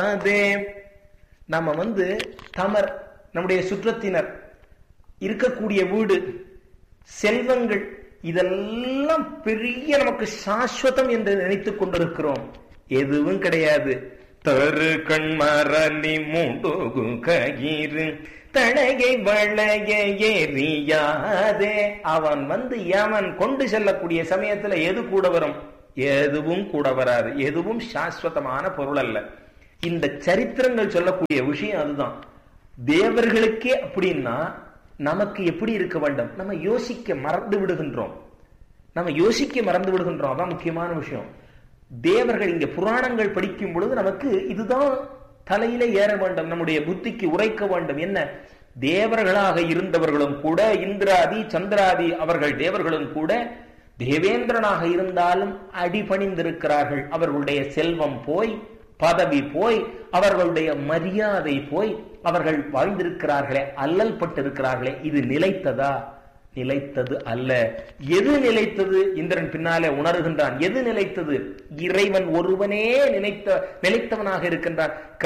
அதே நம்ம வந்து தமர் நம்முடைய சுற்றத்தினர் இருக்கக்கூடிய வீடு செல்வங்கள் இதெல்லாம் பெரிய நமக்கு சாஸ்வதம் என்று நினைத்துக் கொண்டிருக்கிறோம் எதுவும் கிடையாது தரு கண்மரலி மூடுகு கயிறு தழையை வளைய எரியாதே அவன் வந்து அவன் கொண்டு செல்லக்கூடிய சமயத்துல எது கூட வரும் எதுவும் கூட வராது எதுவும் சாஸ்வதமான பொருள் அல்ல இந்த சரித்திரங்கள் சொல்லக்கூடிய விஷயம் அதுதான் தேவர்களுக்கே அப்படின்னா நமக்கு எப்படி இருக்க வேண்டும் நம்ம யோசிக்க மறந்து விடுகின்றோம் நம்ம யோசிக்க மறந்து விடுகின்றோம் அதான் முக்கியமான விஷயம் தேவர்கள் இங்க புராணங்கள் படிக்கும் பொழுது நமக்கு இதுதான் தலையில ஏற வேண்டும் நம்முடைய புத்திக்கு உரைக்க வேண்டும் என்ன தேவர்களாக இருந்தவர்களும் கூட இந்திராதி சந்திராதி அவர்கள் தேவர்களும் கூட தேவேந்திரனாக இருந்தாலும் அடிபணிந்திருக்கிறார்கள் அவர்களுடைய செல்வம் போய் பதவி போய் அவர்களுடைய மரியாதை போய் அவர்கள் வாழ்ந்திருக்கிறார்களே அல்லல் பட்டிருக்கிறார்களே இது நிலைத்ததா நிலைத்தது அல்ல எது நிலைத்தது இந்திரன் பின்னாலே உணர்கின்றான் எது நிலைத்தது இறைவன் ஒருவனே நினைத்த நிலைத்தவனாக இருக்கின்றான்